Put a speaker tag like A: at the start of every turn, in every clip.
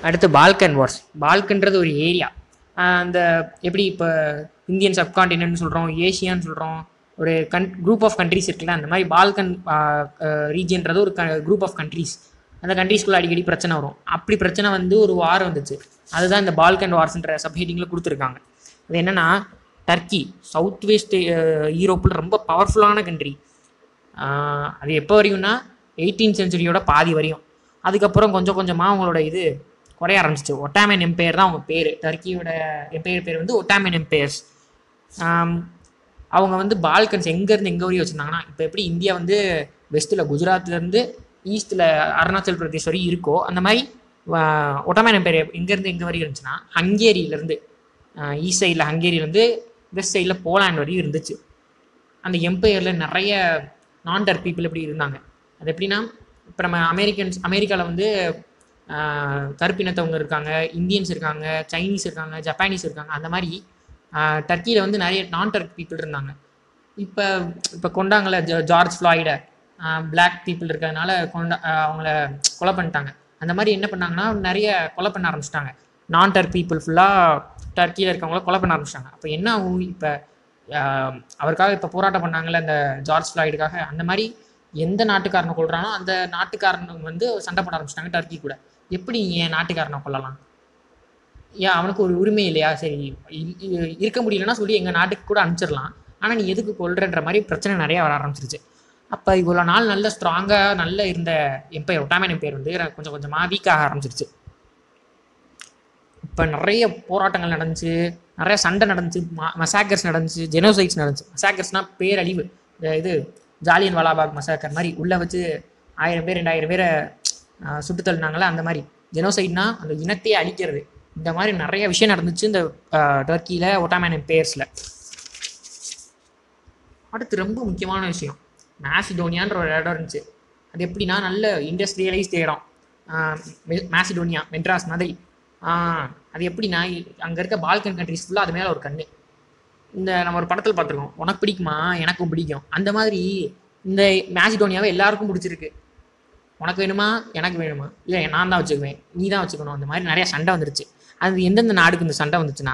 A: அடுத்து Balkan Wars பால்கன்றது ஒரு area அந்த எப்படி இப்போ இந்தியன் சப்கான்டினென்ட்னு சொல்கிறோம் ஏஷியான்னு சொல்கிறோம் ஒரு கன் குரூப் ஆஃப் கண்ட்ரிஸ் இருக்குல்ல அந்த மாதிரி பால்கன் ரீஜியன்றது ஒரு குரூப் ஆஃப் கண்ட்ரிஸ் அந்த கண்ட்ரீஸ்குள்ளே அடிக்கடி பிரச்சனை வரும் அப்படி பிரச்சனை வந்து ஒரு வார் வந்துச்சு அதுதான் இந்த பால்கன் வார்ஸ்ன்ற சப்ஹெட்டிங்கில் கொடுத்துருக்காங்க அது என்னென்னா டர்க்கி சவுத் வெஸ்ட் யூரோப்பில் ரொம்ப பவர்ஃபுல்லான கண்ட்ரி அது எப்போ வரையும்னா எயிட்டீன் செஞ்சுரியோட பாதி வரையும் அதுக்கப்புறம் கொஞ்சம் கொஞ்சமாக அவங்களோட இது குறைய ஆரம்பிச்சிச்சு ஒட்டாமன் எம்பையர் தான் அவங்க பேர் டர்க்கியோட எம்பையர் பேர் வந்து ஒட்டாமன் எம்பையர்ஸ் அவங்க வந்து பால்கன்ஸ் எங்கேருந்து எங்கே வரையும் வச்சுருந்தாங்கன்னா இப்போ எப்படி இந்தியா வந்து வெஸ்ட்டில் குஜராத்லேருந்து ஈஸ்ட்டில் அருணாச்சல் பிரதேஷ் வரையும் இருக்கோ அந்த மாதிரி ஒட்டமேன் எம்பையர் எங்கேருந்து எங்கே வரையும் இருந்துச்சுன்னா ஹங்கேரியிலேருந்து ஈஸ்ட் சைடில் ஹங்கேரியிலேருந்து வெஸ்ட் சைடில் போலாண்ட் வரையும் இருந்துச்சு அந்த எம்பையரில் நிறைய நான் டர் பீப்புள் எப்படி இருந்தாங்க அது எப்படின்னா இப்போ நம்ம அமெரிக்கன்ஸ் அமெரிக்காவில் வந்து ஆஹ், கருப்பினத்தவங்க இருக்காங்க இந்தியன்ஸ் இருக்காங்க சைனீஸ் இருக்காங்க ஜப்பானீஸ் இருக்காங்க அந்த மாதிரி டர்க்கியில் வந்து நிறைய நான் டர்க் பீப்புள் இருந்தாங்க இப்போ இப்போ கொண்டாங்கள ஜார்ஜ் ஃப்ளாய்டை பிளாக் பீப்புள் இருக்கிறதுனால கொண்டா ஆஹ், அவங்கள கொலை பண்ணிட்டாங்க அந்த மாதிரி என்ன பண்ணாங்கன்னா நிறைய கொலை பண்ண ஆரம்பிச்சிட்டாங்க நான் டர்க் பீப்புள் ஃபுல்லாக டர்க்கியில் இருக்கவங்கள கொலை பண்ண ஆரம்பிச்சிட்டாங்க அப்போ என்ன ஆகும் இப்போ ஆஹ் அவருக்காக இப்போ போராட்டம் பண்ணாங்கல்ல இந்த ஜார்ஜ் ஃப்ளாய்டுக்காக அந்த மாதிரி எந்த நாட்டுக்காரனை கொள்றானோ அந்த நாட்டுக்காரனுக்கு வந்து சண்டை போட ஆரம்பிச்சிட்டாங்க டர்க்கி கூட எப்படி என் நாட்டுக்காரனை கொல்லலாம் ஏன் அவனுக்கு ஒரு உரிமை இல்லையா சரி இ- இ- இருக்க முடியலன்னா சொல்லி எங்கள் நாட்டுக்கு கூட அனுப்பிச்சிடலாம் ஆனால் நீ எதுக்கு கொல்றன்ற மாதிரி பிரச்சனை நிறைய வர ஆரம்பிச்சிருச்சு அப்போ இவ்வளோ நாள் நல்ல ஸ்ட்ராங்காக நல்ல இருந்த எம்பையர் ஒட்டாமன் எம்பையர் வந்து கொஞ்சம் கொஞ்சமாக வீக் ஆக ஆரம்பிச்சிருச்சு இப்போ நிறைய போராட்டங்கள் நடந்துச்சு நிறைய சண்டை நடந்துச்சு மசாக்கர்ஸ் நடந்துச்சு ஜெனோசைட்ஸ் நடந்துச்சு மசாக்கர்ஸ்னால் பேரழிவு இந்த இது ஜாலியன் வாலாபாக் மசாக்கர் மாதிரி உள்ளே வச்சு ஆயிரம் பேர் ரெண்டாயிரம் பேரை ஆஹ், சுட்டு தள்ளினாங்களே அந்த மாதிரி ஜெனோசைட்னா அந்த இனத்தையே அழிக்கிறது இந்த மாதிரி நிறைய விஷயம் நடந்துச்சு இந்த டர்க்கியில் ஒட்டாமேன் பேர்ஸில் அடுத்து ரொம்ப முக்கியமான விஷயம் மேசிடோனியான்ற ஒரு இடம் இருந்துச்சு அது எப்படின்னா நல்ல இண்டஸ்ட்ரியலைஸ்ட் இடம் ஆஹ் மெ- மேசிடோனியா மெட்ராஸ் மாதிரி ஆஹ் அது எப்படின்னா அங்கே இருக்க பால்கன் கண்ட்ரிஸ் ஃபுல்லாக அது மேலே ஒரு கண்ணு இந்த நம்ம ஒரு படத்தில் பார்த்துருக்கோம் உனக்கு பிடிக்குமா எனக்கும் பிடிக்கும் அந்த மாதிரி இந்த மேசிடோனியாவை எல்லாருக்கும் பிடிச்சிருக்கு உனக்கு வேணுமா எனக்கு வேணுமா இல்லை நான் தான் வச்சுக்குவேன் நீ தான் வச்சுக்கணும் அந்த மாதிரி நிறைய சண்டை வந்துருச்சு அது எந்தெந்த நாடுக்கு இந்த சண்டை வந்துச்சுன்னா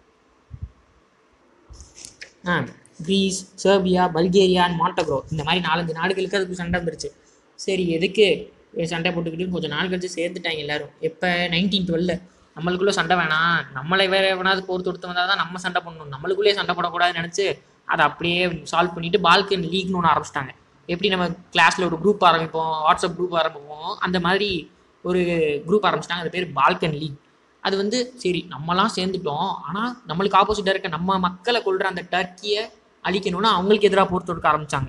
A: ஆ கிரீஸ் செர்பியா பல்கேரியா மாண்டக்ரோ இந்த மாதிரி நாலஞ்சு நாடுகளுக்கு அதுக்கு சண்டை வந்துருச்சு சரி எதுக்கு இது சண்டை போட்டுக்கிட்டு கொஞ்சம் நாள் கழிச்சு சேர்ந்துட்டாங்க எல்லாரும் எப்போ நைன்டீன் டுவெல்ல நம்மளுக்குள்ள சண்டை வேணாம் நம்மளை வேற எவனாவது போர் தொடுத்து வந்தால் தான் நம்ம சண்டை பண்ணணும் நம்மளுக்குள்ளேயே சண்டை போடக்கூடாதுன்னு நினச்சி அதை அப்படியே சால்வ் பண்ணிட்டு பால்கன் லீக்னு ஒன்று ஆரம்பிச்சிட்டாங்க எப்படி நம்ம கிளாஸில் ஒரு குரூப் ஆரம்பிப்போம் வாட்ஸ்அப் குரூப் ஆரம்பிப்போம் அந்த மாதிரி ஒரு குரூப் ஆரம்பிச்சிட்டாங்க அது பேர் பால்கன் லீக் அது வந்து சரி நம்மலாம் சேர்ந்துட்டோம் ஆனால் நம்மளுக்கு ஆப்போசிட்டாக இருக்க நம்ம மக்களை கொள்கிற அந்த டர்க்கியை அழிக்கணும்னா அவங்களுக்கு எதிராக போர் தொடுக்க ஆரம்பித்தாங்க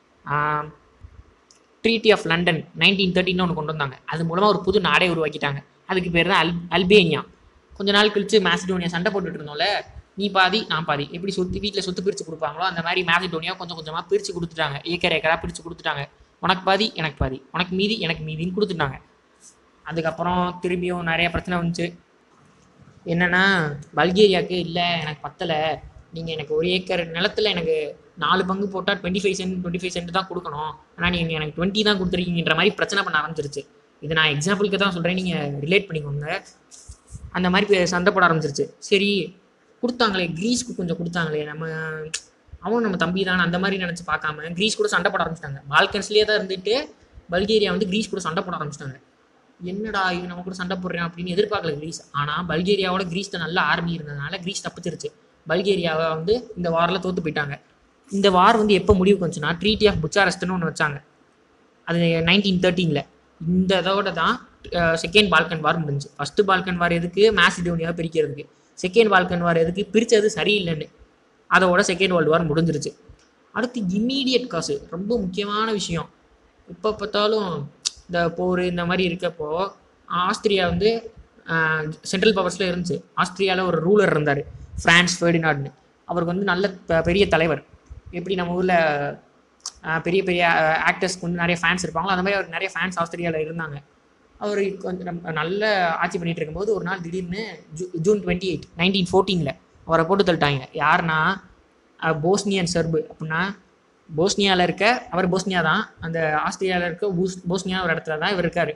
A: ட்ரீட்டி ஆஃப் லண்டன் நைன்டீன் தேர்ட்டின்னு ஒன்று கொண்டு வந்தாங்க அது மூலமாக ஒரு புது நாடே உருவாக்கிட்டாங்க அதுக்கு பேர் தான் அல் அல்பேனியா கொஞ்ச நாள் கழிச்சு மேசிடோனியா சண்டை போட்டுட்டு இருந்தோம்ல நீ பாதி நான் பாதி எப்படி சொத்து வீட்டில் சொத்து பிரித்து கொடுப்பாங்களோ அந்த மாதிரி மேசிடோனியா கொஞ்சம் கொஞ்சமாக பிரித்து கொடுத்துட்டாங்க ஏக்கர் ஏக்கராக பிரித்து கொடுத்துட்டாங்க உனக்கு பாதி எனக்கு பாதி உனக்கு மீதி எனக்கு மீதின்னு கொடுத்துட்டாங்க அதுக்கப்புறம் திரும்பியும் நிறைய பிரச்சனை வந்துச்சு என்னன்னா பல்கேரியாவுக்கு இல்லை எனக்கு பத்தலை நீங்கள் எனக்கு ஒரு ஏக்கர் நிலத்துல எனக்கு நாலு பங்கு போட்டால் twenty five cent twenty five cent தான் கொடுக்கணும் ஆனால் நீங்கள் எனக்கு டுவெண்ட்டி தான் கொடுத்துருக்கீங்கன்ற மாதிரி பிரச்சனை பண்ண ஆரம்பிச்சிருச்சு இது நான் எக்ஸாம்பிளுக்கு தான் சொல்கிறேன் நீங்கள் ரிலேட் பண்ணிக்கோங்க அந்த மாதிரி பே- சண்டை போட ஆரம்பிச்சிருச்சு சரி கொடுத்தாங்களே கிரீஸ்க்கு கொஞ்சம் கொடுத்தாங்களே நம்ம அவனும் நம்ம தம்பி தான் அந்த மாதிரி நினச்சி பார்க்காம கிரீஸ் கூட சண்டை போட ஆரம்பிச்சிட்டாங்க பால்கன்ஸ்லேயே தான் இருந்துட்டு பல்கேரியா வந்து கிரீஸ் கூட சண்டை போட ஆரம்பிச்சிட்டாங்க என்னடா இவன் நம்ம கூட சண்டை போடுறான் அப்படின்னு எதிர்பார்க்கல கிரீஸ் ஆனால் பல்கேரியாவோட கிரீஸ்ல நல்ல ஆர்மி இருந்ததுனால கிரீஸ் தப்பிச்சிருச்சு பல்கேரியாவை வந்து இந்த வாரில் தோத்து போயிட்டாங்க இந்த வார் வந்து எப்போ முடிவுக்கு வந்துச்சுன்னா ட்ரீட்டி ஆஃப் புச்சாரஸ்ட்னு ஒன்று வச்சாங்க அது நைன்டீன் தேர்ட்டீனில் இந்த இதோட தான் செகண்ட் பால்கன் வார் முடிஞ்சு ஃபர்ஸ்ட் பால்கன் வார் எதுக்கு மேசிடோனியாவை பிரிக்கிறதுக்கு செகண்ட் பால்கன் வார் எதுக்கு பிரித்தது சரியில்லைன்னு அதோட செகண்ட் வேர்ல்டு வார் முடிஞ்சிருச்சு அடுத்து இம்மீடியட் காசு ரொம்ப முக்கியமான விஷயம் எப்போ பார்த்தாலும் இந்த போர் இந்த மாதிரி இருக்கப்போ ஆஸ்திரியா வந்து சென்ட்ரல் பவர்ஸில் இருந்துச்சு ஆஸ்திரியாவில் ஒரு ரூலர் இருந்தார் ஃப்ரான்ஸ் ஃபெர்டினாட்னு அவருக்கு வந்து நல்ல ப- பெரிய தலைவர் எப்படி நம்ம ஊரில் பெரிய பெரிய ஆக்டர்ஸ்க்கு வந்து நிறைய ஃபேன்ஸ் இருப்பாங்களோ அந்த மாதிரி அவருக்கு நிறைய ஃபேன்ஸ் ஆஸ்திரியாவில் இருந்தாங்க அவர் கொஞ்சம் நம்ம நல்ல ஆட்சி பண்ணிட்டு இருக்கும்போது ஒரு நாள் திடீர்னு ஜூ ஜூன் டுவெண்ட்டி எயிட் நைன்டீன் ஃபோர்டீனில் அவரை போட்டு தள்ளிட்டாங்க யாருன்னா அஹ், போஸ்னியன் செர்பு அப்படின்னா போஸ்னியாவில் இருக்க அவர் போஸ்னியா தான் அந்த ஆஸ்திரியாவில் இருக்க பூஸ் போஸ்னியா ஒரு இடத்துல தான் இவர் இருக்கார்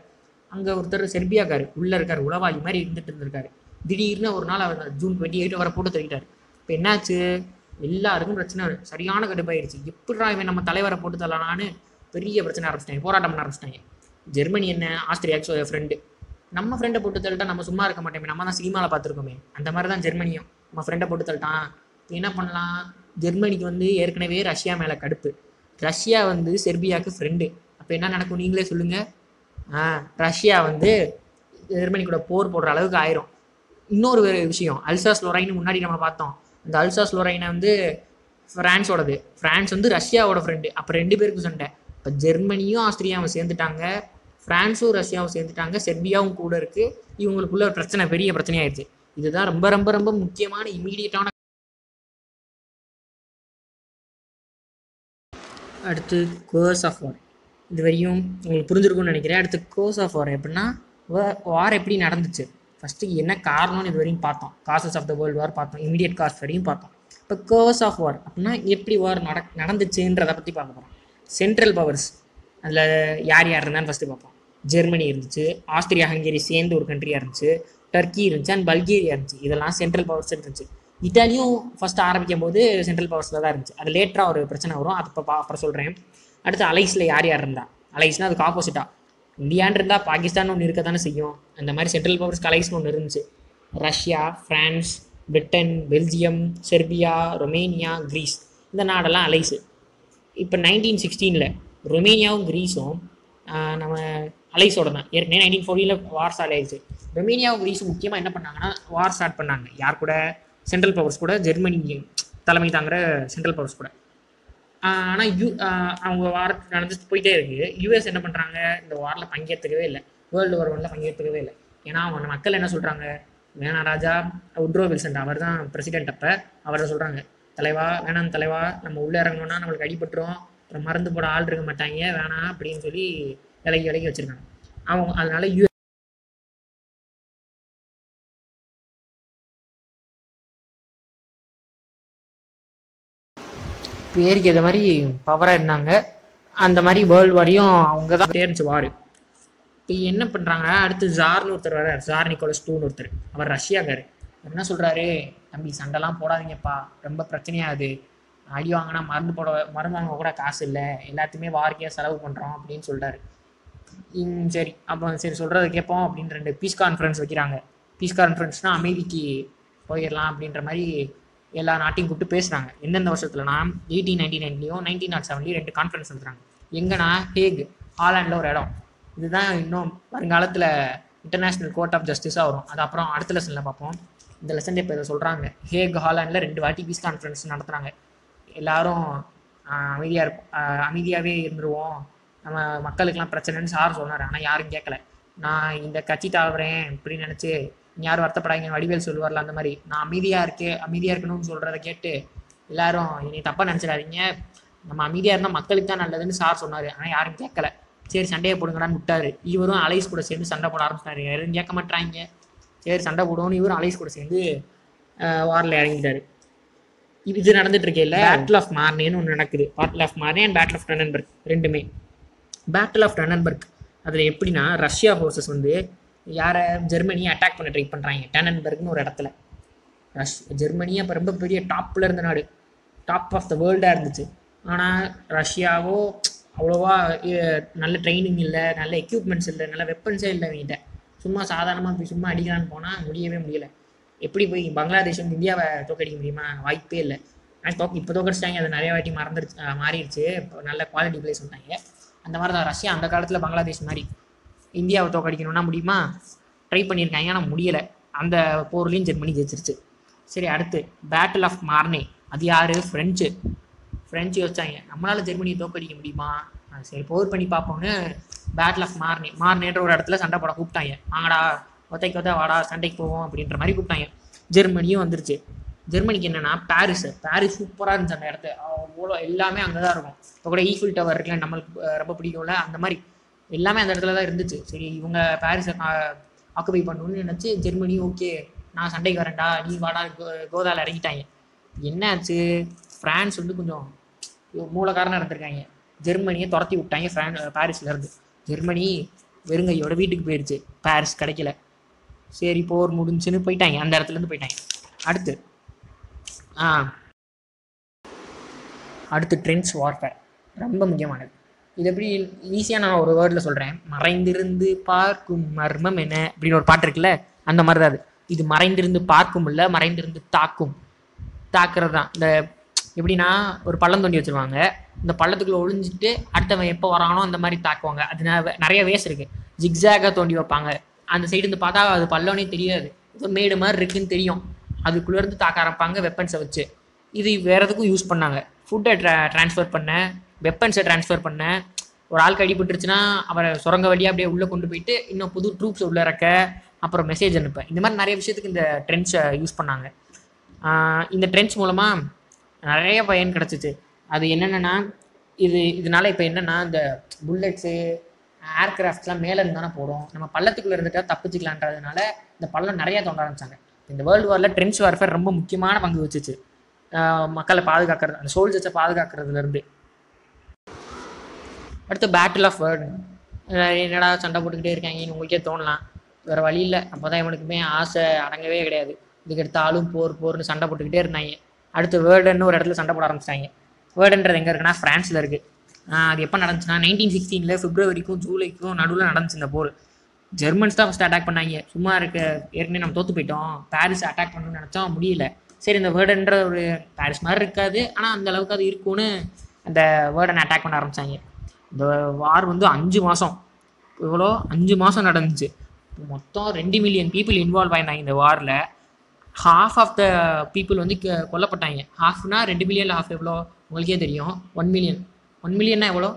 A: அங்கே ஒருத்தர் செர்பியாக்காரு உள்ளே இருக்கார் உளவாளி மாதிரி இருந்துட்டு இருந்திருக்காரு திடீர்னு ஒரு நாள் அவர் ஜூன் டுவெண்ட்டி எயிட் வர போட்டு தள்ளிட்டார் இப்போ என்னாச்சு எல்லாருக்கும் பிரச்சனை சரியான கடுப்பாயிருச்சு எப்படிடா இவன் நம்ம தலைவரை போட்டு தள்ளலான்னு பெரிய பிரச்சனை ஆரம்பிச்சிட்டாங்க போராட்டம் பண்ண ஆரம்பிச்சிட்டாங்க ஜெர்மனி என்ன ஆஸ்திரியாக்கு ஃப்ரெண்டு நம்ம ஃப்ரெண்டை போட்டு தள்ளிட்டா நம்ம சும்மா இருக்க மாட்டோமே நம்ம தான் சினிமாவில் பார்த்துருக்கோமே அந்த மாதிரி தான் ஜெர்மனியும் நம்ம ஃப்ரெண்டை போட்டு தள்ளிட்டான் இப்ப என்ன பண்ணலாம் ஜெர்மனிக்கு வந்து ஏற்கனவே ரஷ்யா மேலே கடுப்பு ரஷ்யா வந்து செர்பியாவுக்கு ஃப்ரெண்டு அப்போ என்ன நடக்கும் நீங்களே சொல்லுங்கள் ஆ ரஷ்யா வந்து ஜெர்மனி கூட போர் போடுற அளவுக்கு ஆயிரும் இன்னொரு ஒரு விஷயம் அல்சாஸ் லொரைன்னு முன்னாடி நம்ம பார்த்தோம் அந்த அல்சாஸ் லொரைனை வந்து ஃப்ரான்ஸோடது ஃப்ரான்ஸ் வந்து ரஷ்யாவோட ஃப்ரெண்டு அப்போ ரெண்டு பேருக்கும் சண்டை இப்போ ஜெர்மனியும் ஆஸ்திரியாவும் சேர்ந்துட்டாங்க ஃப்ரான்ஸும் ரஷ்யாவும் சேர்ந்துட்டாங்க செர்பியாவும் கூட இருக்குது இவங்களுக்குள்ள ஒரு பிரச்சனை பெரிய பிரச்சனையாயிருச்சு இதுதான் ரொம்ப ரொம்ப ரொம்ப முக்கியமான இமீடியட்டான அடுத்து கோர்ஸ் ஆஃப் வார் இது வரையும் உங்களுக்கு புரிஞ்சிருக்கும்னு நினைக்கிறேன் அடுத்து கோர்ஸ் ஆஃப் வார் எப்படின்னா வார் எப்படி நடந்துச்சு ஃபஸ்ட்டு என்ன காரணம்னு இது வரையும் பார்த்தோம் causes of the world war பார்த்தோம் இமீடியட் காஸ் வரையும் பார்த்தோம் இப்போ கோர்ஸ் ஆஃப் வார் அப்படின்னா எப்படி வார் நட நடந்துச்சுன்றதை பற்றி பார்க்க போகிறோம் சென்ட்ரல் பவர்ஸ் அதில் யார் யார் இருந்தான்னு ஃபஸ்ட்டு பார்ப்போம் ஜெர்மனி இருந்துச்சு ஆஸ்திரியா ஹங்கேரி சேர்ந்து ஒரு கண்ட்ரியாக இருந்துச்சு டர்க்கி இருந்துச்சு அண்ட் பல்கேரியா இருந்துச்சு இதெல்லாம் சென்ட்ரல் பவர்ஸ் இருந்துச்சு இட்டாலியும் ஃபஸ்ட்டு ஆரம்பிக்கும் போது சென்ட்ரல் பவர்ஸில் தான் இருந்துச்சு அது லேட்டராக ஒரு பிரச்சனை வரும் அது இப்போ அப்புறம் சொல்கிறேன் அடுத்து அலைஸில் யார் யார் இருந்தா அலைஸ்னால் அதுக்கு ஆப்போசிட்டாக இந்தியான்னு இருந்தால் பாகிஸ்தான் ஒன்று இருக்க தானே செய்யும் அந்த மாதிரி சென்ட்ரல் பவர்ஸ்க்கு அலைஸ்னு ஒன்று இருந்துச்சு Russia France Britain Belgium Serbia Romania Greece இந்த நாடெல்லாம் அலைஸு இப்போ நைன்டீன் சிக்ஸ்டீனில் ரொமேனியாவும் கிரீஸும் ஆஹ், நம்ம அலைஸோட தான் ஏற்கனவே நைன்டீன் ஃபோர்ட்டியில் வார் ஸ்டார்ட் ஆயிடுச்சு ரொமேனியாவும் கிரீஸும் முக்கியமாக என்ன பண்ணாங்கன்னா வார் ஸ்டார்ட் பண்ணாங்க யார் கூட சென்ட்ரல் பவர்ஸ் கூட ஜெர்மனி தலைமை தாங்குற சென்ட்ரல் பவர்ஸ் கூட ஆனால் யூ ஆஹ் அவங்க வார் நடந்துட்டு போயிட்டே இருக்கு யூஎஸ் என்ன பண்ணுறாங்க இந்த வாரில் பங்கேற்றுக்கவே இல்லை வேர்ல்டு வார் ஒன்ல பங்கேற்றுக்கவே இல்லை ஏன்னா அவங்க மக்கள் என்ன சொல்கிறாங்க வேணாம் ராஜா உட்ரோ வில்சன் அவர் தான் பிரசிடென்ட் அப்போ அவரை சொல்கிறாங்க தலைவா வேணாம் தலைவா நம்ம உள்ளே இறங்கணும்னா நம்மளுக்கு அடிபட்டுரும் அப்புறம் மருந்து போட ஆள் இருக்க மாட்டாங்க வேணாம் அப்படின்னு சொல்லி விலகி விலகி வச்சுருக்காங்க அவங்க அதனால யூ பேருக்கு ஏற்ற மாதிரி பவராக இருந்தாங்க அந்த மாதிரி வேர்ல்டு வாரையும் அவங்க தான் தேர்ந்துச்சு வார் இப்போ என்ன பண்ணுறாங்க அடுத்து ஜார்னு ஒருத்தர் வர ஜார் நிக்கோலஸ் டூன்னு ஒருத்தர் அவர் ரஷ்யாக்காரு அவர் என்ன சொல்கிறாரு தம்பி சண்டைலாம் போடாதீங்கப்பா ரொம்ப பிரச்சனையாகுது அடி வாங்கினா மருந்து போட மருந்து வாங்க கூட காசு இல்லை எல்லாத்தையுமே வார்க்கையாக செலவு பண்ணுறோம் அப்படின்னு சொல்லிட்டாரு ம், சரி அப்போ சரி சொல்கிறத கேட்போம் அப்படின்னு ரெண்டு பீஸ் கான்ஃபரன்ஸ் வைக்கிறாங்க பீஸ் கான்ஃபரன்ஸ்னால் அமைதிக்கு போயிடலாம் அப்படின்ற மாதிரி எல்லா நாட்டையும் கூப்பிட்டு பேசுகிறாங்க எந்தெந்த வருஷத்துலனா எயிட்டீன் நைன்டி நைன்லையும் நைன்டீன் நாட் செவன்லையும் ரெண்டு கான்ஃபரன்ஸ் நடத்துறாங்க எங்கன்னா ஹேக் ஹாலாண்டில் ஒரு இடம் இதுதான் இன்னும் வருங்காலத்தில் இன்டர்நேஷ்னல் கோர்ட் ஆஃப் ஜஸ்டிஸாக வரும் அது அப்புறம் அடுத்த லெசனில் பார்ப்போம் இந்த லெசன் இப்போ இதை சொல்கிறாங்க ஹேக் ஹாலாண்டில் ரெண்டு வாட்டி பீஸ் கான்ஃபரன்ஸ் நடத்துகிறாங்க எல்லாரும் அமைதியாக இருப்போம் அமைதியாகவே இருந்துருவோம் நம்ம மக்களுக்கெல்லாம் பிரச்சனைன்னு சார் சொன்னார் ஆனால் யாரும் கேட்கல நான் இந்த கட்சி தாவுறேன் இப்படி நினச்சி யாரும் வருத்தப்படாதீங்க வடிவேல் சொல்லுவார்ல அந்த மாதிரி நான் அமைதியாக இருக்கே அமைதியாக இருக்கணும்னு சொல்கிறத கேட்டு எல்லாரும் என்னை தப்பாக நினச்சிடாதீங்க நம்ம அமைதியாக இருந்தால் மக்களுக்கு தான் நல்லதுன்னு சார் சொன்னார் ஆனால் யாரும் கேட்கல சரி சண்டையை போடுங்கடான்னு விட்டாரு இவரும் அலைஸ் கூட சேர்ந்து சண்டை போட ஆரம்பிச்சிட்டாரு யாரும் கேட்க மாட்டாங்க சரி சண்டை போடுவோம்னு இவரும் அலைஸ் கூட சேர்ந்து வாரில் இறங்கிட்டாரு இது இது நடந்துட்டு இருக்கையில பேட்டில் ஆஃப் மார்னேன்னு ஒன்று நடக்குது battle of Marne and battle of Tannenberg ரெண்டுமே பேட்டில் ஆஃப் டனன்பர்க் அதில் எப்படின்னா ரஷ்யா ஃபோர்ஸஸ் வந்து யாரை ஜெர்மனியை அட்டாக் பண்ண ட்ரை பண்ணுறாங்க டனன்பர்க்னு ஒரு இடத்துல ரஷ் ஜெர்மனி அப்போ ரொம்ப பெரிய டாப்பில் இருந்த நாடு டாப் ஆஃப் த வேர்ல்டாக இருந்துச்சு ஆனால் ரஷ்யாவோ அவ்வளோவா அஹ், நல்ல ட்ரைனிங் இல்லை நல்ல எக்யூப்மெண்ட்ஸ் இல்லை நல்ல வெப்பன்ஸே இல்லை அவங்ககிட்ட சும்மா சாதாரணமாக போய் சும்மா அடிக்கலான்னு போனால் முடியவே முடியல எப்படி போய் பங்களாதேஷ் வந்து இந்தியாவை தோக்கடிக்க முடியுமா வாய்ப்பே இல்லை ஆனால் தோக்க இப்போ தோக்கடிச்சிட்டாங்க அது நிறைய வாட்டி மறந்துருச்சு அஹ், மாறிடுச்சு இப்போ நல்ல குவாலிட்டி பிளேஸ் வந்தாங்க அந்த மாதிரி தான் ரஷ்யா அந்த காலத்தில் பங்களாதேஷ் மாதிரி இந்தியாவை தோக்கடிக்கணும்னா முடியுமா ட்ரை பண்ணியிருக்காங்க ஆனால் முடியலை அந்த போர்லேயும் ஜெர்மனி ஜெயிச்சிருச்சு சரி அடுத்து பேட்டில் ஆஃப் மார்னே அது யார் ஃப்ரெஞ்சு ஃப்ரெஞ்சு யோசிச்சாங்க நம்மளால ஜெர்மனியை தோக்கடிக்க முடியுமா ஆ, சரி போர் பண்ணி பார்ப்போம்னு பேட்டில் ஆஃப் மார்னே மார்னேன்ற ஒரு இடத்துல சண்டை போட கூப்பிட்டாங்க வாங்கடா ஒத்தைக்கு ஒத்த வாடா சண்டைக்கு போவோம் அப்படின்ற மாதிரி கூப்பிட்டாங்க ஜெர்மனியும் வந்துருச்சு ஜெர்மனிக்கு என்னன்னா பாரிஸ் பாரிஸ் சூப்பராக இருந்துச்சு அந்த இடத்து அவ்வளோ எல்லாமே அங்கே தான் இருக்கும் இப்போ கூட ஈஃபில் டவர் இருக்குல்ல நம்மளுக்கு அஹ், ரொம்ப பிடிக்கும்ல அந்த மாதிரி எல்லாமே அந்த இடத்துல தான் இருந்துச்சு சரி இவங்க பாரிஸை ஆக்குபை பண்ணணும்னு நினச்சி ஜெர்மனி ஓகே நான் சண்டைக்கு வரேன்டா நீ வாடா கோ- கோதால இறங்கிட்டாங்க என்னாச்சு ஃப்ரான்ஸ் வந்து கொஞ்சம் மூல காரணம் இருந்திருக்காங்க ஜெர்மனியை துரத்தி விட்டாங்க ஃப்ரான் பாரிஸ்ல இருந்து ஜெர்மனி வெறுங்கையோட வீட்டுக்கு போயிடுச்சு பாரிஸ் கிடைக்கல சரி போர் முடிஞ்சுன்னு போயிட்டாங்க அந்த இடத்துல இருந்து போயிட்டாங்க அடுத்து ஆ அடுத்து ட்ரெண்ட்ஸ் வார்ஃபேர் ரொம்ப முக்கியமானது இது எப்படி ஈஸியாக நான் ஒரு வேர்டில் சொல்கிறேன் மறைந்திருந்து பார்க்கும் மர்மம் என்ன அப்படின்னு ஒரு பாட்டு இருக்குல்ல அந்த மாதிரி தான் அது இது மறைந்திருந்து பார்க்கும் இல்லை மறைந்திருந்து தாக்கும் தாக்குறது தான் இந்த எப்படின்னா ஒரு பள்ளம் தோண்டி வச்சிருவாங்க இந்த பள்ளத்துக்குள்ள ஒளிஞ்சிட்டு அடுத்தவன் எப்போ வரானோ அந்த மாதிரி தாக்குவாங்க அது ந- நிறைய வேஸ் இருக்குது ஜிக்ஸாகாக தோண்டி வைப்பாங்க அந்த சைடு இருந்து பார்த்தா அது பள்ளம்னே தெரியாது ஏதோ மேடு மாதிரி இருக்குன்னு தெரியும் அதுக்குள்ளே இருந்து தாக்க ஆரம்பிப்பாங்க வெப்பன்ஸை வச்சு இது வேற எதுக்கும் யூஸ் பண்ணாங்க ஃபுட்டை ட்ரா ட்ரான்ஸ்ஃபர் பண்ண வெப்பன்ஸை ட்ரான்ஸ்ஃபர் பண்ண ஒரு ஆளுக்கு அடிபட்டுருச்சுன்னா அவரை சுரங்க வழியாக அப்படியே உள்ளே கொண்டு போயிட்டு இன்னும் புது ட்ரூப்ஸ் உள்ள இறக்க அப்புறம் மெசேஜ் அனுப்ப இந்த மாதிரி நிறைய விஷயத்துக்கு இந்த ட்ரெண்ட்ஸை யூஸ் பண்ணாங்க ஆஹ் இந்த ட்ரெண்ட்ஸ் மூலமாக நிறைய பயன் கிடச்சிச்சு அது என்னென்னா இது இதனால இப்போ என்னென்னா இந்த புல்லட்ஸு ஏர்கிராஃப்ட்ஸ்லாம் மேலே இருந்து தானே போடும் நம்ம பள்ளத்துக்குள்ளே இருந்துட்டா தப்பிச்சுக்கலான்றதுனால இந்த பள்ளம் நிறைய தோண்ட ஆரம்பிச்சாங்க இந்த வேர்ல்டு வாரில் ட்ரெண்ட்ஸ் வார்ஃபேர் ரொம்ப முக்கியமான பங்கு வச்சுச்சு ஆஹ் மக்களை பாதுகாக்கிறது அந்த சோல்ஜர்ஸை பாதுகாக்கிறதுலேருந்து அடுத்து பேட்டில் ஆஃப் வேர்டு என்னடா சண்டை போட்டுக்கிட்டே இருக்காங்கன்னு உங்களுக்கே தோணலாம் வேறு வழி இல்லை அப்போ தான் இவனுக்குமே ஆசை அடங்கவே கிடையாது இதுக்கு எடுத்தாலும் போர் போர்னு சண்டை போட்டுக்கிட்டே இருந்தாங்க அடுத்து வேர்டுன்னு ஒரு இடத்துல சண்டை போட ஆரம்பிச்சிட்டாங்க வேர்டுன்றது எங்கே இருக்குன்னா ஃப்ரான்ஸில் இருக்குது அது எப்போ நடந்துச்சுன்னா நைன்டீன் சிக்ஸ்டீனில் பிப்ரவரிக்கும் ஜூலைக்கும் நடுவில் நடந்துச்சு இந்த போர் ஜெர்மன்ஸ் தான் ஃபஸ்ட் அட்டாக் பண்ணாங்க சும்மா இருக்க ஏற்கனவே நம்ம தோற்று போயிட்டோம் பாரிஸ் அட்டாக் பண்ணணும்னு நினச்சோம் முடியல சரி இந்த வேர்டுன்ற ஒரு பாரிஸ் மாதிரி இருக்காது ஆனால் அந்த அளவுக்கு அது இருக்கும்னு அந்த வேர்டனை அட்டாக் பண்ண ஆரம்பிச்சாங்க இந்த வார் வந்து அஞ்சு மாதம் இவ்வளோ அஞ்சு மாதம் நடந்துச்சு மொத்தம் ரெண்டு மில்லியன் பீப்புள் இன்வால்வ் ஆயிருந்தாங்க இந்த வாரில் ஹாஃப் ஆஃப் த பீப்புள் வந்து க- கொல்லப்பட்டாங்க ஹாஃப்னா ரெண்டு மில்லியன் ஹாஃப் எவ்வளோ உங்களுக்கே தெரியும் ஒன் மில்லியன் ஒன் மில்லியன்னா எவ்வளோ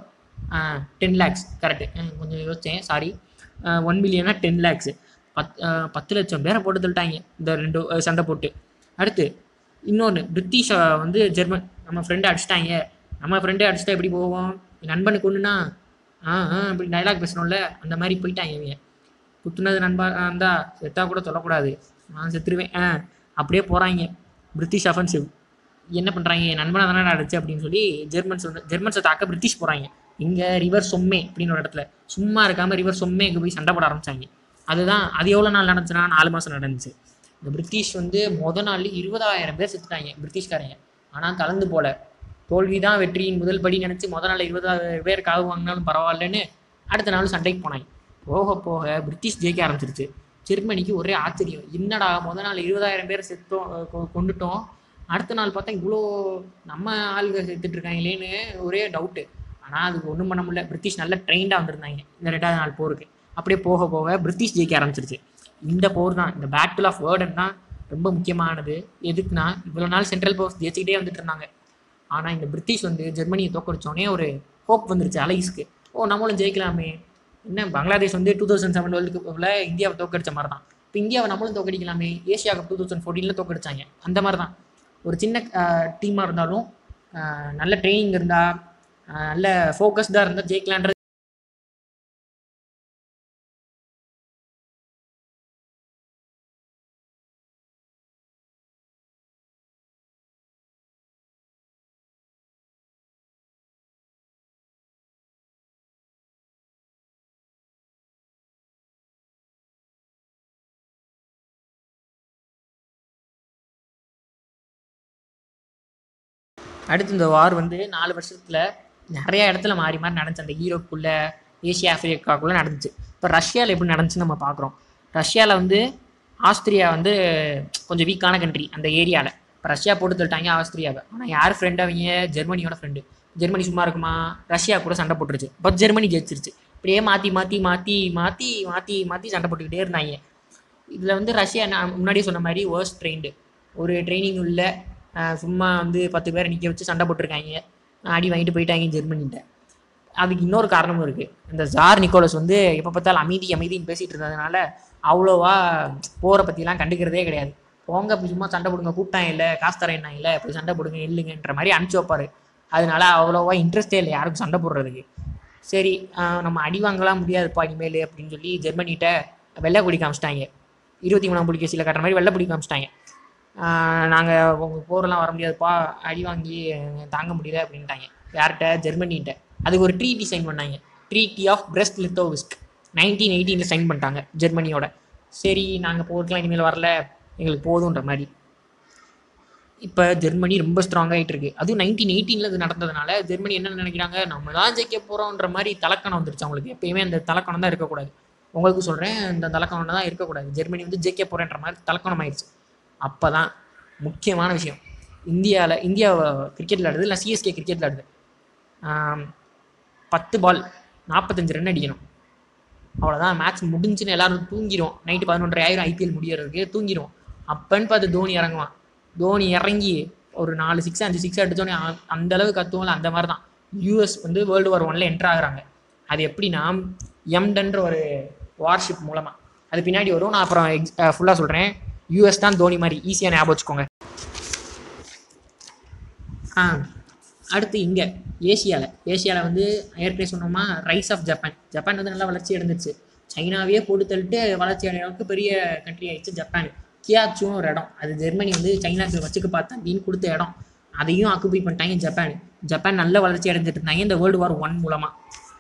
A: டென் லேக்ஸ் கரெக்டு கொஞ்சம் யோசித்தேன் சாரி ஒன் மில்லியனா டென் லேக்ஸு பத் அஹ், பத்து லட்சம் பேரை போட்டு தள்ளிட்டாங்க இந்த ரெண்டு அஹ், சண்டை போட்டு அடுத்து இன்னொன்று பிரிட்டிஷ் அஹ், வந்து ஜெர்மன் நம்ம ஃப்ரெண்டை அடிச்சிட்டாங்க நம்ம ஃப்ரெண்டை அடிச்சிட்டா எப்படி போவோம் என் நண்பனுக்கு ஒன்றுனா ஆ ஆ இப்படி டைலாக் பேசணும்ல அந்த மாதிரி போயிட்டாங்க இவங்க குத்துனது நண்பா இருந்தா செத்தா கூட சொல்லக்கூடாது நான் செத்துருவேன் ஆ அப்படியே போகிறாங்க பிரிட்டிஷ் அஃபென்சிவ் என்ன பண்ணுறாங்க என் நண்பனை தானே அடிச்சு அப்படின்னு சொல்லி ஜெர்மன்ஸ் வந்து ஜெர்மன்ஸை தாக்க பிரிட்டிஷ் போகிறாங்க இங்கே ரிவர் சொம்மே அப்படின்னு ஒரு இடத்துல சும்மா இருக்காமல் ரிவர் சொம்மேக்கு போய் சண்டை போட ஆரம்பிச்சாங்க அதுதான் அது எவ்வளோ நாள் நடந்துச்சுன்னா நாலு மாதம் நடந்துச்சு இந்த பிரிட்டிஷ் வந்து முத நாள் இருபதாயிரம் பேர் செத்துட்டாங்க பிரிட்டிஷ்காரங்க ஆனால் கலந்து போல தோல்வி தான் வெற்றியின் முதல் படி நினச்சி முத நாள் இருபதாயிரம் பேர் காவு வாங்கினாலும் பரவாயில்லன்னு அடுத்த நாள் சண்டைக்கு போனாங்க போக போக பிரிட்டிஷ் ஜெயிக்க ஆரம்பிச்சிருச்சு ஜெர்மனிக்கு ஒரே ஆச்சரியம் என்னடா முத நாள் இருபதாயிரம் பேர் செத்தோம் அஹ் கொ- கொண்டுட்டோம் அடுத்த நாள் பார்த்தா இவ்வளோ நம்ம ஆளுங்க செத்துட்டு இருக்காங்களேன்னு ஒரே டவுட்டு ஆனால் அதுக்கு ஒன்றும் பண்ண முடியல பிரிட்டிஷ் நல்லா ட்ரெயின்டாக வந்திருந்தாங்க இந்த ரெண்டாவது நாள் போருக்கு அப்படியே போக போக பிரிட்டிஷ் ஜெயிக்க ஆரம்பிச்சிருச்சு இந்த போர் தான் இந்த பேட்டில் ஆஃப் வேர்டன் தான் ரொம்ப முக்கியமானது எதுக்குன்னா இவ்வளோ நாள் சென்ட்ரல் பவர்ஸ் ஜெயிச்சுக்கிட்டே வந்துட்டு இருந்தாங்க ஆனால் இந்த பிரிட்டிஷ் வந்து ஜெர்மனியை தோக்கடிச்சோடனே ஒரு ஹோப் வந்துருச்சு அலைஸ்க்கு ஓ நம்மளும் ஜெயிக்கலாமே என்ன பங்களாதேஷ் வந்து டூ தௌசண்ட் செவன் வேர்ல்டு கப்பில் இந்தியாவை தோக்கடிச்ச மாதிரி தான் இப்போ இந்தியாவை நம்மளும் தோக்கடிக்கலாமே ஏஷியா கப் டூ தௌசண்ட் ஃபோர்டீனில் தோக்கடிச்சாங்க அந்த மாதிரி தான் ஒரு சின்ன டீமாக இருந்தாலும் ஆஹ், நல்ல ட்ரைனிங் இருந்தால் நல்ல ஃபோக்கஸ்டாக இருந்தால் ஜெயிக்கலான்றது அடுத்து இந்த வார் வந்து நாலு வருஷத்தில் நிறைய இடத்துல மாறி மாறி நடந்துச்சு அந்த ஈரோப்புக்குள்ள ஏசியா ஆப்பிரிக்காக்குள்ளே நடந்துச்சு இப்போ ரஷ்யாவில் எப்படி நடந்துச்சுன்னு நம்ம பார்க்குறோம் ரஷ்யாவில் வந்து ஆஸ்திரியா வந்து கொஞ்சம் வீக்கான கண்ட்ரி அந்த ஏரியாவில் இப்போ ரஷ்யா போட்டு தள்ளிட்டாங்க ஆஸ்திரியாவை ஆனால் யார் ஃப்ரெண்டு அவங்க ஜெர்மனியோட ஃப்ரெண்டு ஜெர்மனி சும்மா இருக்குமா ரஷ்யா கூட சண்டை போட்டுருச்சு இப்போ ஜெர்மனி ஜெயிச்சிருச்சு இப்படியே மாற்றி மாற்றி மாற்றி மாற்றி மாற்றி மாற்றி சண்டை போட்டுக்கிட்டே இருந்தாங்க இதில் வந்து ரஷ்யா நான் முன்னாடியே சொன்ன மாதிரி வேர்ஸ்ட் ட்ரெயின்டு ஒரு ட்ரைனிங் உள்ள அஹ், சும்மா வந்து பத்து பேரை நிற்க வச்சு சண்டை போட்டிருக்காங்க அடி வாங்கிட்டு போயிட்டாங்க ஜெர்மனிகிட்ட அதுக்கு இன்னொரு காரணமும் இருக்குது இந்த ஜார் நிக்கோலஸ் வந்து எப்போ பார்த்தாலும் அமைதி அமைதின்னு பேசிகிட்டு இருந்ததுனால அவ்வளோவா போரை பற்றிலாம் கண்டுக்கிறதே கிடையாது போங்க இப்படி சும்மா சண்டை போடுங்க கூப்பிட்டாங்க இல்லை காசு தரேன் இல்லை இப்படி சண்டை போடுங்க இல்லைங்கன்ற மாதிரி அனுப்பிச்சி வைப்பாரு அதனால அவ்வளோவா இன்ட்ரெஸ்டே இல்லை யாருக்கும் சண்டை போடுறதுக்கு சரி ஆஹ் நம்ம அடி வாங்கலாம் முடியாதுப்பா இனிமேல் அப்படின்னு சொல்லி ஜெர்மனிகிட்ட வெள்ளை கொடி காமிச்சிட்டாங்க இருபத்தி மூணாம் புலிகேசியில் காட்டுற மாதிரி வெள்ளை கொடி காமிச்சிட்டாங்க நாங்கள் உங்கள் போரெல்லாம் வர முடியாதுப்பா அடி வாங்கி அஹ், தாங்க முடியல அப்படின்ட்டாங்க யார்கிட்ட ஜெர்மனிகிட்ட அதுக்கு ஒரு ட்ரீட்டி சைன் பண்ணாங்க treaty of Brest Litovsk nineteen எயிட்டீனில் சைன் பண்ணிட்டாங்க ஜெர்மனியோட சரி நாங்கள் போருக்கெலாம் இனிமேல் வரல எங்களுக்கு போதுன்ற மாதிரி இப்போ ஜெர்மனி ரொம்ப ஸ்ட்ராங் ஆகிட்டு இருக்கு அதுவும் நைன்டீன் எயிட்டீனில் இது நடந்ததுனால ஜெர்மனி என்ன நினைக்கிறாங்க நம்ம தான் ஜெயிக்க போகிறோன்ற மாதிரி தலக்கணம் வந்துருச்சு அவங்களுக்கு எப்பயுமே அந்த தலக்கணம் தான் இருக்கக்கூடாது உங்களுக்கு சொல்கிறேன் இந்த தலக்கணம் தான் இருக்கக்கூடாது ஜெர்மனி வந்து ஜெயிக்க போகிறேன்ற மாதிரி தலக்கணம் ஆயிடுச்சு அப்போ தான் முக்கியமான விஷயம் இந்தியாவில் இந்தியா கிரிக்கெட் விளாடுது இல்லை சிஎஸ்கே கிரிக்கெட் விளாடுது ஆம், பத்து பால் நாற்பத்தஞ்சு ரன் அடிக்கணும் அவ்வளோதான் மேட்ச் முடிஞ்சுன்னு எல்லாரும் தூங்கிடுவோம் நைட்டு பதினொன்றரை ஆயிரம் ஐபிஎல் முடியறதுக்கு தூங்கிடுவோம் அப்பன்னு பார்த்து தோனி இறங்குவான் தோனி இறங்கி ஒரு நாலு சிக்ஸ் அஞ்சு சிக்ஸ் அடித்தோடனே அந்த அளவு கத்துவோம்ல அந்த மாதிரி தான் யூஎஸ் வந்து வேர்ல்டு வார் ஒன்ல என்டர் ஆகுறாங்க அது எப்படின்னா எம்டன்ற ஒரு வார்ஷிப் மூலமாக அது பின்னாடி வரும் நான் அப்புறம் எக்ஸ் ஃபுல்லாக சொல்கிறேன் யூஎஸ் தான் தோனி மாதிரி ஈஸியாக ஞாபகம் வச்சுக்கோங்க ஆ அடுத்து இங்கே ஏசியாவில் ஏசியாவில் வந்து ஏற்கனவே சொன்னோமா ரைஸ் ஆஃப் ஜப்பான் ஜப்பான் வந்து நல்லா வளர்ச்சி அடைஞ்சிருச்சு சைனாவே போட்டு தள்ளிட்டு வளர்ச்சி அடைகிற அளவுக்கு பெரிய கண்ட்ரி ஆயிடுச்சு ஜப்பான் கியாச்சுன்னு ஒரு இடம் அது ஜெர்மனி வந்து சைனாக்கு வச்சுக்க பார்த்தா அப்படின்னு கொடுத்த இடம் அதையும் ஆக்குபை பண்ணிட்டாங்க ஜப்பான் ஜப்பான் நல்ல வளர்ச்சி அடைஞ்சிட்டு இருந்தாங்க இந்த வேர்ல்டு வார் ஒன் மூலமாக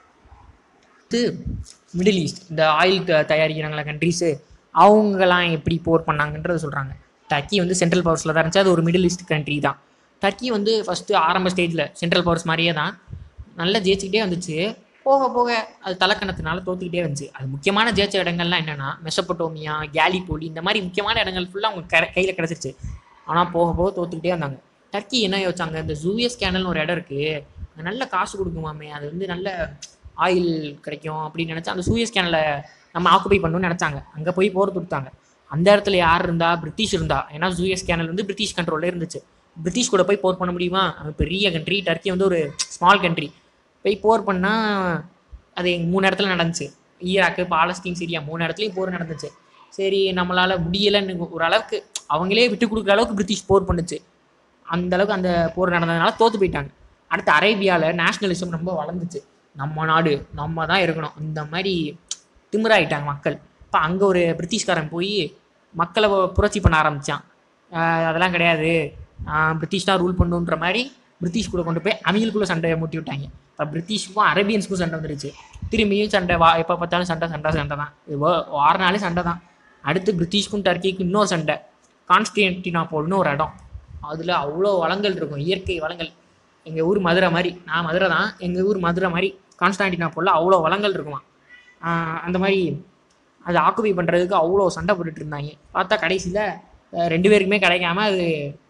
A: அடுத்து மிடில் ஈஸ்ட் இந்த ஆயில் தயாரிக்கிறாங்களா கண்ட்ரிஸு அவங்கலாம் எப்படி போர் பண்ணாங்கன்றத சொல்கிறாங்க டர்க்கி வந்து சென்ட்ரல் பவர்ஸில் தான் இருந்துச்சு அது ஒரு மிடில் ஈஸ்ட் கண்ட்ரி தான் டர்க்கி வந்து ஃபஸ்ட்டு ஆரம்ப ஸ்டேஜில் சென்ட்ரல் பவர்ஸ் மாதிரியே தான் நல்லா ஜெயிச்சுக்கிட்டே வந்துச்சு போக போக அது தலக்கணத்தினால தோத்துக்கிட்டே வந்துச்சு அது முக்கியமான ஜெயிச்ச இடங்கள்லாம் என்னென்னா மெசப்பட்டோமியா கேலிபோலி இந்த மாதிரி முக்கியமான இடங்கள் ஃபுல்லாக அவங்க கர கையில் கிடச்சிருச்சு ஆனால் போக போக தோத்துக்கிட்டே வந்தாங்க டர்க்கி என்ன யோசிச்சாங்க இந்த ஜூஎஸ் கேனல்னு ஒரு இடம் இருக்குது அங்க நல்ல காசு கொடுக்குமாமே அது வந்து நல்ல ஆயில் கிடைக்கும் அப்படின்னு நினச்சா அந்த சூயஸ் கேனலை நம்ம ஆக்குபை பண்ணணும்னு நினச்சாங்க அங்கே போய் போர் கொடுத்தாங்க அந்த இடத்துல யார் இருந்தா பிரிட்டிஷ் இருந்தா ஏன்னா சூயஸ் கேனல் வந்து பிரிட்டிஷ் கண்ட்ரோலில் இருந்துச்சு பிரிட்டிஷ் கூட போய் போர் பண்ண முடியுமா அது பெரிய கண்ட்ரி டர்க்கி வந்து ஒரு ஸ்மால் கண்ட்ரி போய் போர் பண்ணால் அது மூணு இடத்துல நடந்துச்சு ஈராக்கு பாலஸ்தீன் சிரியா மூணு இடத்துலையும் போர் நடந்துச்சு சரி நம்மளால் முடியலைன்னு ஒரு அளவுக்கு அவங்களே விட்டு கொடுக்குற அளவுக்கு பிரிட்டிஷ் போர் பண்ணுச்சு அந்த அளவுக்கு அந்த போர் நடந்ததுனால தோத்து போயிட்டாங்க அடுத்து அரேபியாவில் நேஷ்னலிசம் ரொம்ப வளர்ந்துச்சு நம்ம நாடு நம்ம தான் இருக்கணும் இந்த மாதிரி திமிராயிட்டாங்க மக்கள் இப்போ அங்கே ஒரு பிரிட்டிஷ்காரன் போய் மக்களை புரட்சி பண்ண ஆரம்பித்தான் அதெல்லாம் கிடையாது ஆஹ் பிரிட்டிஷ் தான் ரூல் பண்ணுன்ற மாதிரி பிரிட்டிஷ் கூட கொண்டு போய் அவங்களுக்குள்ள சண்டையை மூட்டி விட்டாங்க இப்போ பிரிட்டிஷ்க்கும் அரேபியன்ஸ்க்கும் சண்டை வந்துருச்சு திரும்பியும் சண்டை வா எப்போ பார்த்தாலும் சண்டை சண்டை சண்டை தான் இது வா- வாரனாலே சண்டை தான் அடுத்து பிரிட்டிஷ்க்கும் டர்க்கிக்கும் இன்னொரு சண்டை கான்ஸ்டியான்டினாப்போல்னு ஒரு இடம் அதில் அவ்வளோ வளங்கள் இருக்கும் இயற்கை வளங்கள் எங்கள் ஊர் மதுரை மாதிரி நான் மதுரை தான் எங்கள் ஊர் மதுரை மாதிரி கான்ஸ்டான்டினாப்போலில் அவ்வளோ வளங்கள் இருக்குமா ஆஹ் அந்த மாதிரி அதை ஆக்குபை பண்ணுறதுக்கு அவ்வளோ சண்டை போட்டுட்டு இருந்தாங்க பார்த்தா கடைசியில் ரெண்டு பேருக்குமே கிடைக்காம அது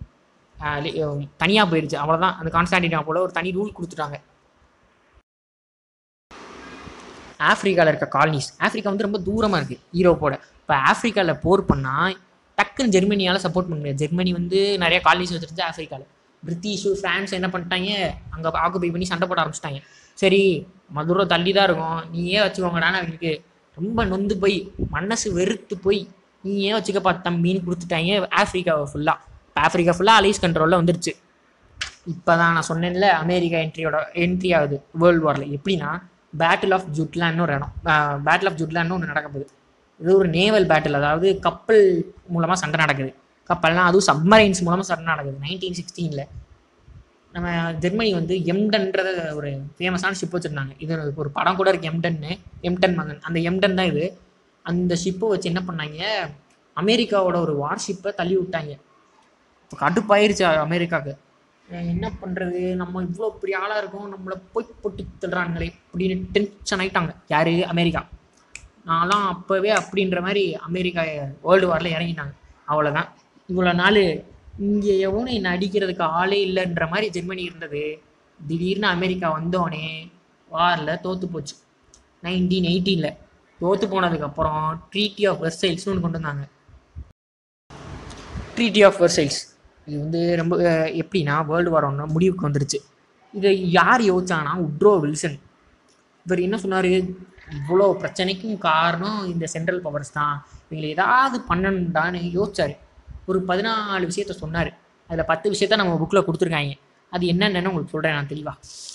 A: தனியாக போயிடுச்சு அவ்வளோதான் அந்த கான்ஸ்டான்டினாப்போல ஒரு தனி ரூல் கொடுத்துட்டாங்க ஆப்பிரிக்காவில் இருக்க காலனிஸ் ஆப்பிரிக்கா வந்து ரொம்ப தூரமாக இருக்குது ஈரோப்போட இப்போ ஆப்பிரிக்காவில் போர் பண்ணால் டக்குன்னு ஜெர்மனியால் சப்போர்ட் பண்ண முடியாது ஜெர்மனி வந்து நிறைய காலனிஸ் வச்சுருந்து ஆப்பிரிக்காவில் பிரிட்டிஷு ஃப்ரான்ஸ் என்ன பண்ணிட்டாங்க அங்கே ஆக்குபை பண்ணி சண்டை போட ஆரம்பிச்சிட்டாங்க சரி மதுரை தள்ளி தான் இருக்கும் நீயே வச்சுக்கோங்கடான்னு அவங்களுக்கு ரொம்ப நொந்து போய் மனசு வெறுத்து போய் நீயே வச்சுக்கப்பா தம்பின்னு கொடுத்துட்டாங்க ஆப்பிரிக்காவை ஃபுல்லாக இப்போ ஆப்பிரிக்கா ஃபுல்லாக அலைஸ் கண்ட்ரோலில் வந்துருச்சு இப்போ தான் நான் சொன்னேன்ல அமெரிக்கா என்ட்ரியோட என்ட்ரி ஆகுது வேர்ல்டு வாரில் எப்படின்னா பேட்டில் ஆஃப் ஜுட்லான்னு ஒரு இடம் பேட்டில் ஆஃப் ஜுட்லான்னு ஒன்று நடக்க போகுது இது ஒரு நேவல் பேட்டில் அதாவது கப்பல் மூலமாக சண்டை நடக்குது கப்பல்னா அதுவும் சப்மரைன்ஸ் மூலமாக சண்டை நடக்குது நைன்டீன் சிக்ஸ்டீனில் நம்ம ஜெர்மனி வந்து எம்டன்றத ஒரு ஃபேமஸான ஷிப் வச்சுருந்தாங்க இது ஒரு படம் கூட இருக்கு எம்டன்னு எம்டன் மகன் அந்த எம்டன் தான் இது அந்த ஷிப்பை வச்சு என்ன பண்ணாங்க அமெரிக்காவோட ஒரு வார்ஷிப்பை தள்ளி விட்டாங்க இப்போ கடுப்பாயிருச்சு அமெரிக்காவுக்கு அஹ் என்ன பண்ணுறது நம்ம இவ்வளோ பெரிய ஆளாக இருக்கோம் நம்மளை போய் போட்டு தள்ளுறாங்களே அப்படின்னு டென்ஷன் ஆயிட்டாங்க யார் அமெரிக்கா நான்லாம் அப்போவே அப்படின்ற மாதிரி அமெரிக்கா வேர்ல்டு வாரில் இறங்கிட்டாங்க அவ்வளோதான் இவ்வளோ நாள் இங்கே எவனும் என்னை அடிக்கிறதுக்கு ஆளே இல்லைன்ற மாதிரி ஜெர்மனி இருந்தது திடீர்னு அமெரிக்கா வந்தோடனே வாரில் தோற்று போச்சு நைன்டீன் எயிட்டீனில் தோற்று போனதுக்கப்புறம் ட்ரீட்டி ஆஃப் வெர்சைல்ஸ்னு ஒன்று கொண்டு வந்தாங்க ட்ரீட்டி ஆஃப் வெர்சைல்ஸ் இது வந்து ரொம்ப அஹ், எப்படின்னா வேர்ல்டு வார் ஒன்று முடிவுக்கு வந்துருச்சு இதை யார் யோசிச்சாங்கன்னா உட்ரோ வில்சன் இவர் என்ன சொன்னார் இவ்வளோ பிரச்சனைக்கும் காரணம் இந்த சென்ட்ரல் பவர்ஸ் தான் இவங்களை ஏதாவது பண்ணணும்டான்னு யோசிச்சாரு ஒரு பதினாலு விஷயத்த சொன்னார் அதில் பத்து விஷயத்த நம்ம புக்கில் கொடுத்துருக்காங்க அது என்னென்னு உங்களுக்கு சொல்கிறேன் நான் தெளிவாக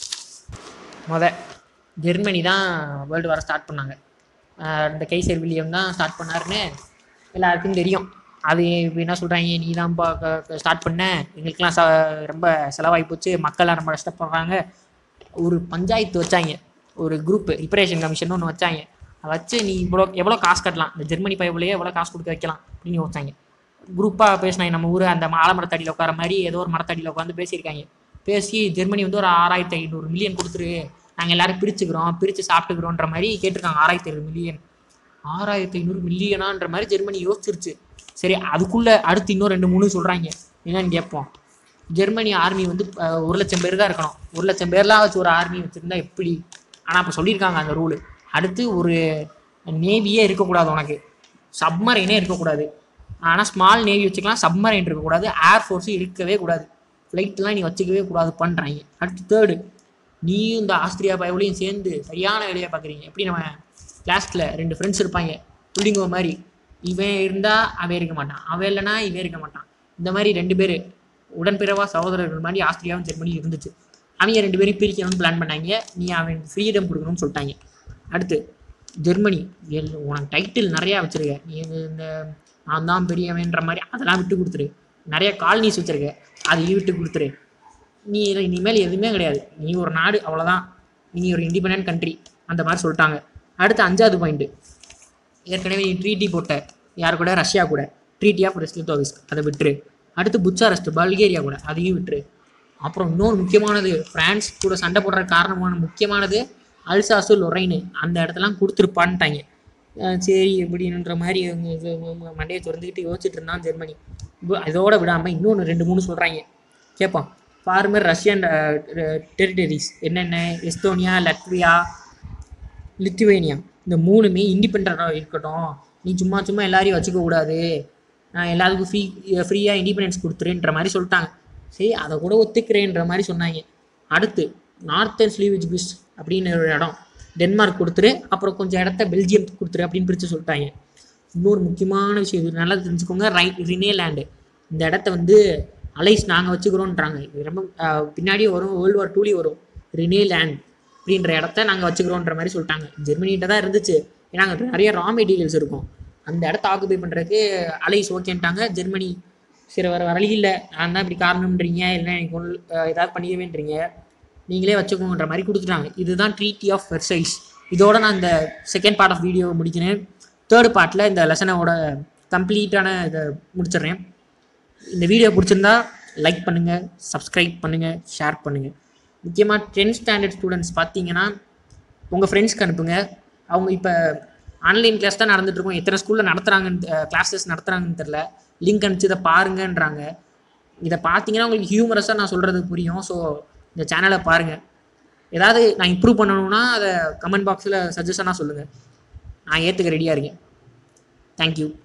A: முத ஜெர்மனி தான் வேர்ல்டு வார ஸ்டார்ட் பண்ணாங்க ஆஹ் இந்த கைசர் வில்லியம் தான் ஸ்டார்ட் பண்ணாருன்னு எல்லாருக்கும் தெரியும் அது இப்ப என்ன சொல்கிறாங்க நீ தான்ப்பா ஸ்டார்ட் பண்ண எங்களுக்கெல்லாம் ச ரொம்ப செலவாகி போச்சு மக்கள்லாம் ரொம்ப கஷ்டப்படுறாங்க ஒரு பஞ்சாயத்து வச்சாங்க ஒரு குரூப் ரிப்பரேஷன் கமிஷன் ஒன்று வச்சாங்க அதை வச்சு நீ இவ்வளோ எவ்வளோ காசு கட்டலாம் இந்த ஜெர்மனி பைபிளையே எவ்வளோ காசு கொடுக்க வைக்கலாம் அப்படின்னு யோசிச்சாங்க குரூப்பாக பேசினாங்க நம்ம ஊர் அந்த ஆலமரத்தடியில் உட்கார மாதிரி ஏதோ ஒரு மரத்தடியில் உட்காந்து பேசியிருக்காங்க பேசி ஜெர்மனி வந்து ஒரு ஆறாயிரத்தி ஐநூறு மில்லியன் கொடுத்துரு நாங்கள் எல்லாரும் பிரிச்சுக்கிறோம் பிரித்து சாப்பிட்டுக்கிறோன்ற மாதிரி கேட்டிருக்காங்க ஆறாயிரத்தி ஐநூறு மில்லியன் ஆறாயிரத்தி ஐநூறு மில்லியனான்ற மாதிரி ஜெர்மனி யோசிச்சிருச்சு சரி அதுக்குள்ளே அடுத்து இன்னும் ரெண்டு மூணு சொல்கிறாங்க என்னன்னு கேட்போம் ஜெர்மனி ஆர்மி வந்து அஹ், ஒரு லட்சம் பேர் தான் இருக்கணும் ஒரு லட்சம் பேர்லாம் வச்சு ஒரு ஆர்மி வச்சுருந்தா எப்படி ஆனால் இப்போ சொல்லியிருக்காங்க அந்த ரூலு அடுத்து ஒரு நேவியே இருக்கக்கூடாது உனக்கு சப்மரைனே இருக்கக்கூடாது ஆனால் ஸ்மால் நேவி வச்சுக்கலாம் சப்மரைன் இருக்கக்கூடாது ஏர் ஃபோர்ஸும் இருக்கவே கூடாது ஃப்ளைட்லாம் நீ வச்சுக்கவே கூடாது பண்ணுறாங்க அடுத்து தேர்டு நீயும் இந்த ஆஸ்திரியா பயவுலையும் சேர்ந்து சரியான வேலையை பார்க்குறீங்க எப்படி நம்ம கிளாஸில் ரெண்டு ஃப்ரெண்ட்ஸ் இருப்பாங்க புள்ளிங்கோ மாதிரி இவன் இருந்தால் அவன் இருக்க மாட்டான் அவன் இல்லைன்னா இவன் இருக்க மாட்டான் இந்த மாதிரி ரெண்டு பேர் உடன்பிறவா சகோதரர்கள் மாதிரி ஆஸ்திரியாவும் ஜெர்மனியும் இருந்துச்சு அவங்க ரெண்டு பேரும் பிரிக்கணும்னு பிளான் பண்ணாங்க நீ அவன் ஃப்ரீடம் கொடுக்கணும்னு சொல்லிட்டாங்க அடுத்து ஜெர்மனி எல்- உனக்கு டைட்டில் நிறையா வச்சிருக்க நீ இது இந்த நான் தான் பெரியவன்ற மாதிரி அதெல்லாம் விட்டு கொடுத்துரு நிறைய காலனிஸ் வச்சிருக்க அதையும் விட்டு கொடுத்துரு நீ இதை- இனிமேல் எதுவுமே கிடையாது நீ ஒரு நாடு அவ்வளோதான் நீ ஒரு இண்டிபெண்டன்ட் கண்ட்ரி அந்த மாதிரி சொல்லிட்டாங்க அடுத்து அஞ்சாவது பாயிண்ட்டு ஏற்கனவே நீ ட்ரீட்டி போட்ட யார் கூட ரஷ்யா கூட ட்ரீட்டி ஆஃப் ரெஸ்லிட்டோவிஸ்க் அதை விட்டுரு அடுத்து புச்சாரஸ்ட் பல்கேரியா கூட அதையும் விட்டுரு அப்புறம் இன்னொரு முக்கியமானது பிரான்ஸ் கூட சண்டை போடுற காரணமான முக்கியமானது அல்சாசு லொரைனு அந்த இடத்தெல்லாம் கொடுத்துருப்பான்ட்டாங்க அஹ் சரி எப்படின்ற மாதிரி அவங்க இது ம- ம- மண்டையை திறந்துக்கிட்டு யோசிச்சுட்டு இருந்தான் ஜெர்மனி இப்போ இதோட விடாமல் இன்னொன்று ரெண்டு மூணு சொல்கிறாங்க கேட்பான் ஃபார்மர் ரஷ்யன் டெரிட்டரிஸ் என்னென்ன எஸ்தோனியா லட்வியா லித்துவேனியா இந்த மூணுமே இண்டிபெண்ட்டாக இருக்கட்டும் நீ சும்மா சும்மா எல்லாரையும் வச்சுக்க கூடாது நான் எல்லாத்துக்கும் ஃப்ரீ ஃப்ரீயாக இண்டிபெண்டன்ஸ் கொடுத்துருன்ற மாதிரி சொல்லிட்டாங்க சரி அதை கூட ஒத்துக்கிறேன்ற மாதிரி சொன்னாங்க அடுத்து நார்த்தன் ஸ்லீவிஜ் பிஸ் அப்படின்னு ஒரு இடம் டென்மார்க் கொடுத்துரு அப்புறம் கொஞ்சம் இடத்த பெல்ஜியம் கொடுத்துரு அப்படின்னு பிரித்து சொல்லிட்டாங்க இன்னொரு முக்கியமான விஷயம் இது நல்லா தெரிஞ்சுக்கோங்க ரை ரினே லேண்டு இந்த இடத்த வந்து அலைஸ் நாங்கள் வச்சுக்கிறோன்றாங்க இது ரொம்ப ஆஹ், பின்னாடி வரும் வேர்ல்டு வார் டூலி வரும் ரினே லேண்ட் அப்படின்ற இடத்த நாங்கள் வச்சுக்கிறோன்ற மாதிரி சொல்லிட்டாங்க ஜெர்மனிகிட்ட தான் இருந்துச்சு ஏன்னா அங்கே நிறைய ரா மெட்டீரியல்ஸ் இருக்கும் அந்த இடத்த ஆக்குபை பண்ணுறதுக்கு அலைஸ் ஓகேன்ட்டாங்க ஜெர்மனி சரி வர வழி இல்லை நான் தான் இப்படி காரணம்ன்றீங்க இல்லை எனக்கு ஒன்று ஏதாவது பண்ணிடுவேன்றீங்க நீங்களே வச்சுக்கோங்கன்ற மாதிரி கொடுத்துட்டாங்க இதுதான் ட்ரீட்டி ஆஃப் வெர்சைஸ் இதோட நான் இந்த செகண்ட் பார்ட் ஆஃப் வீடியோ முடிக்கிறேன் தேர்ட் பார்ட்டில் இந்த லெசனோட கம்ப்ளீட்டான இதை முடிச்சிடுறேன் இந்த வீடியோ பிடிச்சிருந்தா லைக் பண்ணுங்கள் சப்ஸ்கிரைப் பண்ணுங்கள் ஷேர் பண்ணுங்கள் முக்கியமாக டென்த் ஸ்டாண்டர்ட் ஸ்டூடெண்ட்ஸ் பார்த்தீங்கன்னா உங்கள் ஃப்ரெண்ட்ஸ்க்கு அனுப்புங்க அவங்க இப்போ ஆன்லைன் கிளாஸ் தான் நடந்துட்டு இருக்கும் எத்தனை ஸ்கூலில் நடத்துகிறாங்கன்னு கிளாஸஸ் நடத்துகிறாங்கன்னு தெரில லிங்க் அனுப்பிச்சு இதை பாருங்கன்றாங்க இதை பார்த்தீங்கன்னா உங்களுக்கு ஹியூமரஸாக நான் சொல்கிறது புரியும் ஸோ இந்த சேனலை பாருங்கள் ஏதாவது நான் இம்ப்ரூவ் பண்ணணும்னா அதை கமெண்ட் பாக்ஸில் சஜஷனாக சொல்லுங்கள் நான் ஏற்றுக்க ரெடியாக இருக்கேன் தேங்க்யூ